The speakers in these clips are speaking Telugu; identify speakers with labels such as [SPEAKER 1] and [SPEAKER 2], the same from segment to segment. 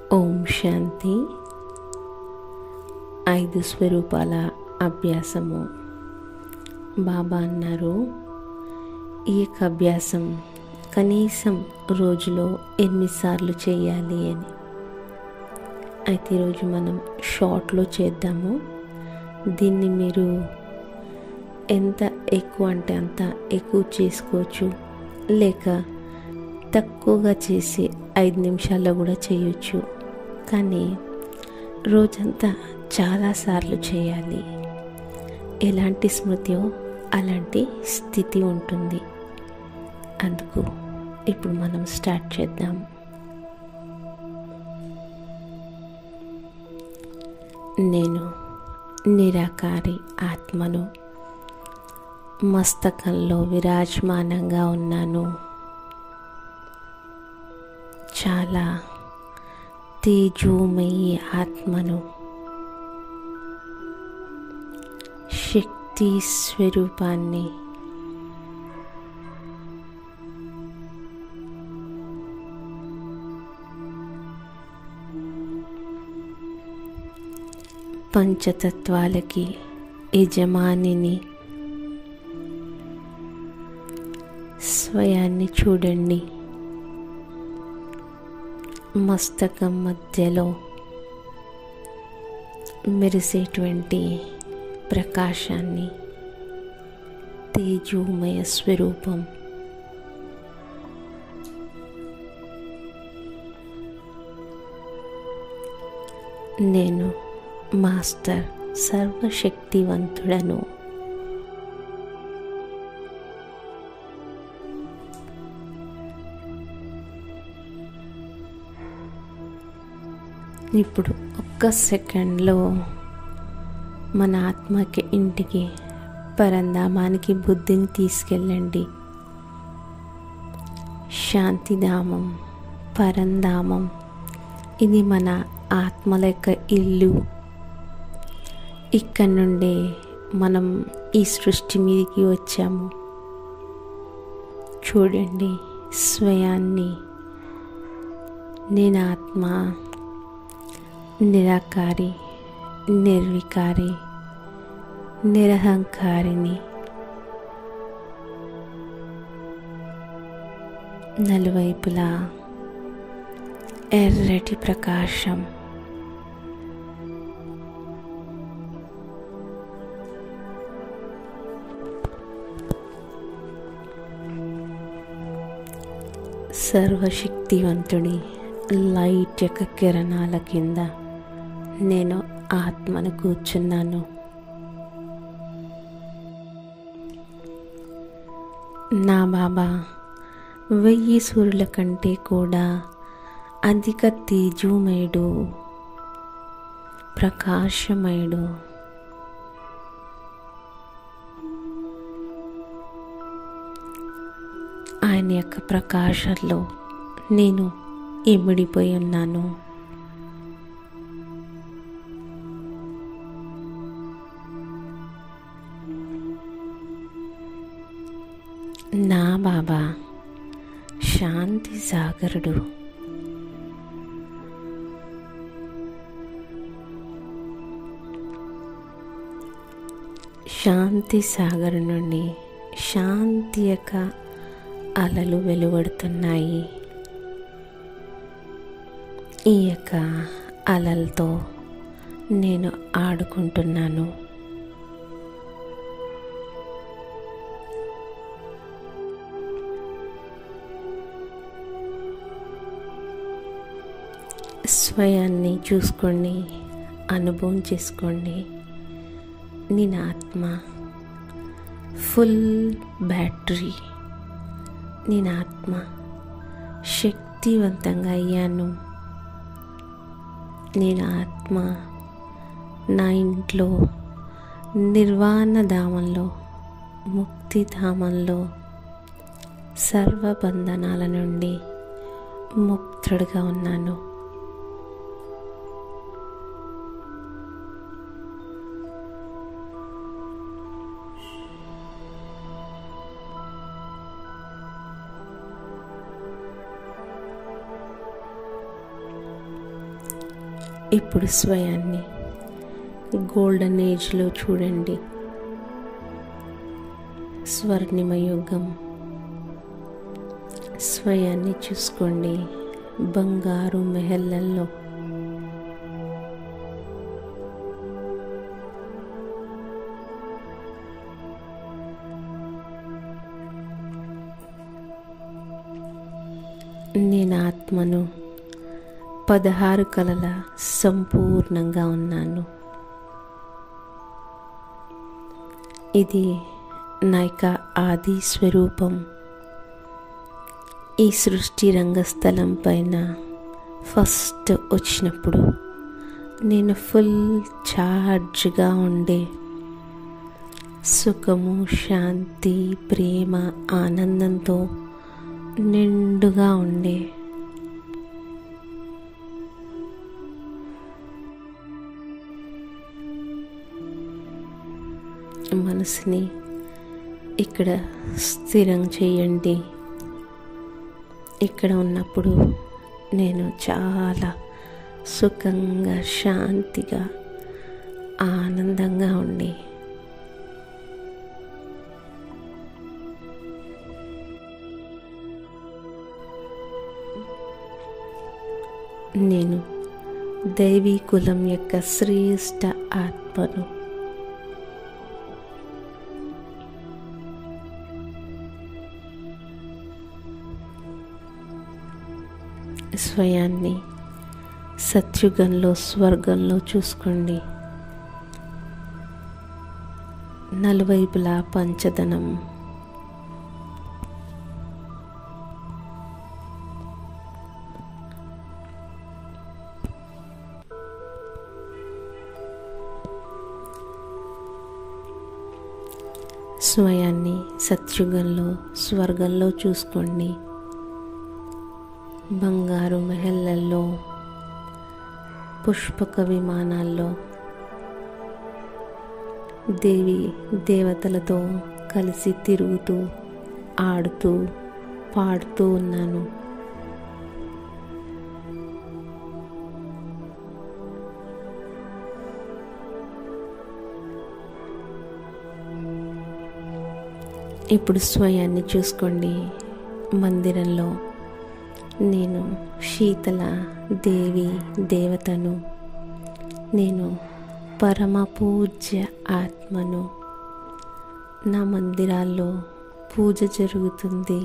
[SPEAKER 1] ఓం శాంతి ఐదు స్వరూపాల అభ్యాసము బాబా అన్నారు ఈ యొక్క అభ్యాసం కనీసం రోజులో ఎనిమిదిసార్లు చేయాలి అని అయితే ఈరోజు మనం షార్ట్లో చేద్దాము దీన్ని మీరు ఎంత ఎక్కువ అంటే అంత ఎక్కువ చేసుకోవచ్చు లేక తక్కువగా చేసి ఐదు నిమిషాల్లో కూడా చేయొచ్చు కానీ రోజంతా చాలాసార్లు చేయాలి ఎలాంటి స్మృతియో అలాంటి స్థితి ఉంటుంది అందుకు ఇప్పుడు మనం స్టార్ట్ చేద్దాం నేను నిరాకారి ఆత్మను మస్తకంలో విరాజమానంగా ఉన్నాను చాలా తేజోమయి ఆత్మను శక్తి స్వరూపాన్ని పంచతత్వాలకి యజమానిని స్వయాన్ని చూడండి మస్తకం మధ్యలో మెరిసేటువంటి ప్రకాశాన్ని తేజోమయ స్వరూపం నేను మాస్టర్ సర్వశక్తివంతుడను ఇప్పుడు ఒక్క సెకండ్లో మన ఆత్మకి ఇంటికి పరంధామానికి బుద్ధిని తీసుకెళ్ళండి శాంతిధామం పరంధామం ఇది మన ఆత్మల యొక్క ఇల్లు ఇక్కడ నుండే మనం ఈ సృష్టి మీదకి వచ్చాము చూడండి స్వయాన్ని నేను ఆత్మ నిరాకారి నిర్వికారి నిరహంకారిని నలువైపులా ఎర్రటి ప్రకాశం సర్వశక్తివంతుడి లైట్ యొక్క కిరణాల కింద నేను ఆత్మను కూర్చున్నాను నా బాబా వెయ్యి సూర్యుల కంటే కూడా అధిక తేజోమయుడు ప్రకాశమయుడు ఆయన యొక్క ప్రకాశంలో నేను ఇమిడిపోయి ఉన్నాను నా బాబా శాంతి సాగరుడు శాంతి సాగర్ నుండి శాంతి యొక్క అలలు వెలువడుతున్నాయి ఈ యొక్క అలలతో నేను ఆడుకుంటున్నాను స్వయాన్ని చూసుకోండి అనుభవం చేసుకోండి నేను ఆత్మ ఫుల్ బ్యాటరీ నేను ఆత్మ శక్తివంతంగా అయ్యాను నేను ఆత్మ నా ఇంట్లో నిర్వాణ ధామంలో ముక్తిధామంలో సర్వబంధనాల నుండి ముక్తుడుగా ఉన్నాను ఇప్పుడు స్వయాన్ని గోల్డెన్ ఏజ్లో చూడండి స్వర్ణిమ యుగం స్వయాన్ని చూసుకోండి బంగారు మెహల్లల్లో నేను ఆత్మను పదహారు కలల సంపూర్ణంగా ఉన్నాను ఇది నా యొక్క ఆది స్వరూపం ఈ సృష్టి రంగస్థలం పైన ఫస్ట్ వచ్చినప్పుడు నేను ఫుల్ ఛార్జ్గా ఉండే సుఖము శాంతి ప్రేమ ఆనందంతో నిండుగా ఉండే మనసుని ఇక్కడ స్థిరం చేయండి ఇక్కడ ఉన్నప్పుడు నేను చాలా సుఖంగా శాంతిగా ఆనందంగా ఉండి నేను దైవీ కులం యొక్క శ్రేష్ట ఆత్మను స్వయాన్ని సత్యుగంలో స్వర్గంలో చూసుకోండి నలువైపులా పంచదనం స్వయాన్ని సత్యుగంలో స్వర్గంలో చూసుకోండి బంగారు మెహల్లల్లో పుష్పక విమానాల్లో దేవి దేవతలతో కలిసి తిరుగుతూ ఆడుతూ పాడుతూ ఉన్నాను ఇప్పుడు స్వయాన్ని చూసుకోండి మందిరంలో నేను శీతల దేవి దేవతను నేను పరమ పూజ్య ఆత్మను నా మందిరాల్లో పూజ జరుగుతుంది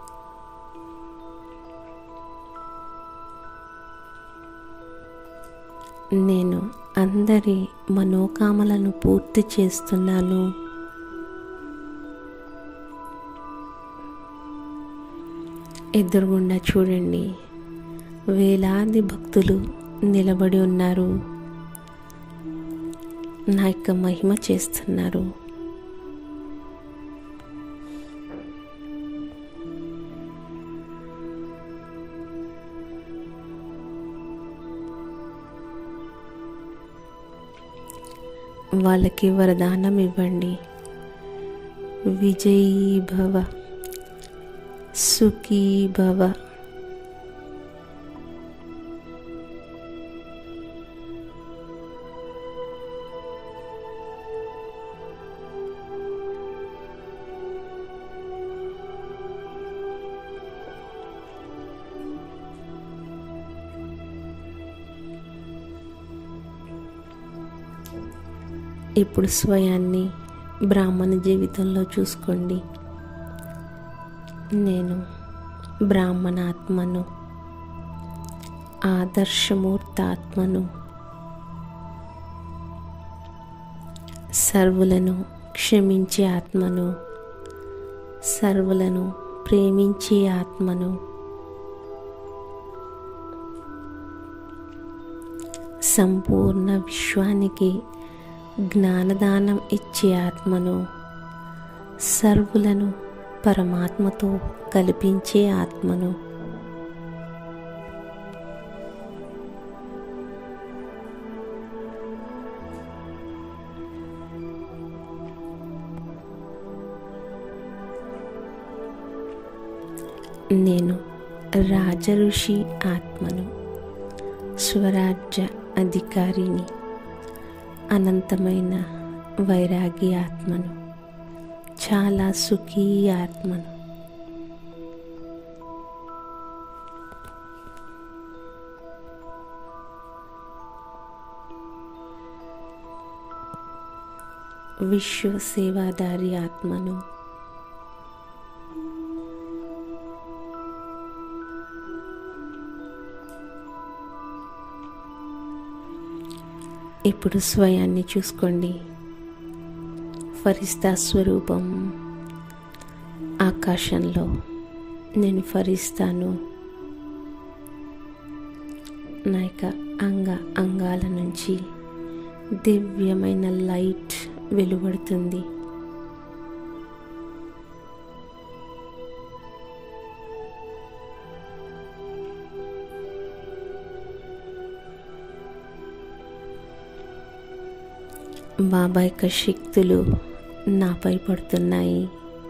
[SPEAKER 1] నేను అందరి మనోకామలను పూర్తి చేస్తున్నాను ఎదురుగుండా చూడండి వేలాది భక్తులు నిలబడి ఉన్నారు నా యొక్క మహిమ చేస్తున్నారు వాళ్ళకి వరదానం ఇవ్వండి విజయీ భవ సుఖీ భవ ఇప్పుడు స్వయాన్ని బ్రాహ్మణ జీవితంలో చూసుకోండి నేను బ్రాహ్మణాత్మను ఆదర్శమూర్తాత్మను సర్వులను క్షమించే ఆత్మను సర్వులను ప్రేమించే ఆత్మను సంపూర్ణ విశ్వానికి జ్ఞానదానం ఇచ్చే ఆత్మను సర్వులను పరమాత్మతో కల్పించే ఆత్మను నేను రాజఋషి ఆత్మను స్వరాజ్య అధికారిని అనంతమైన వైరాగి ఆత్మను చాలా సుఖీ ఆత్మను విశ్వ సేవాదారి ఆత్మను ఇప్పుడు స్వయాన్ని చూసుకోండి ఫరిస్తా స్వరూపం ఆకాశంలో నేను ఫరిస్తాను నా యొక్క అంగ అంగాల నుంచి దివ్యమైన లైట్ వెలువడుతుంది బాబా యొక్క శక్తులు నాపై పడుతున్నాయి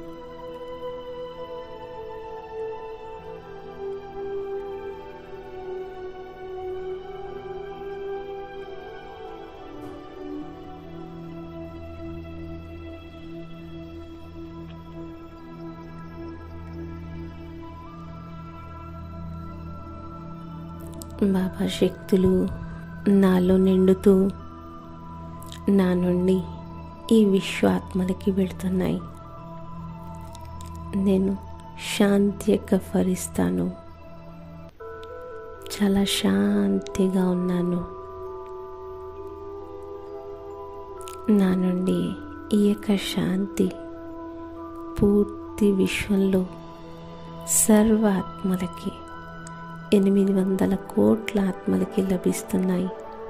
[SPEAKER 1] బాబా శక్తులు నాలో నిండుతూ నా నుండి ఈ విశ్వాత్మలకి వెళుతున్నాయి నేను శాంతి యొక్క ఫరిస్తాను చాలా శాంతిగా ఉన్నాను నా నుండి ఈ యొక్క శాంతి పూర్తి విశ్వంలో సర్వ ఆత్మలకి ఎనిమిది వందల కోట్ల ఆత్మలకి లభిస్తున్నాయి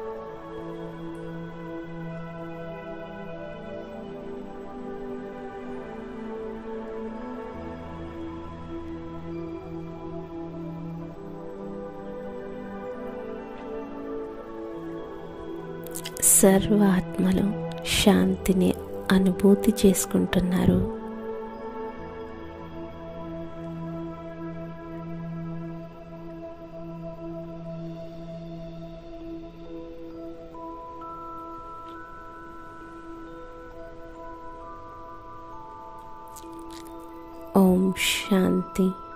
[SPEAKER 1] సర్వ ఆత్మలు శాంతిని అనుభూతి చేసుకుంటున్నారు ఓం శాంతి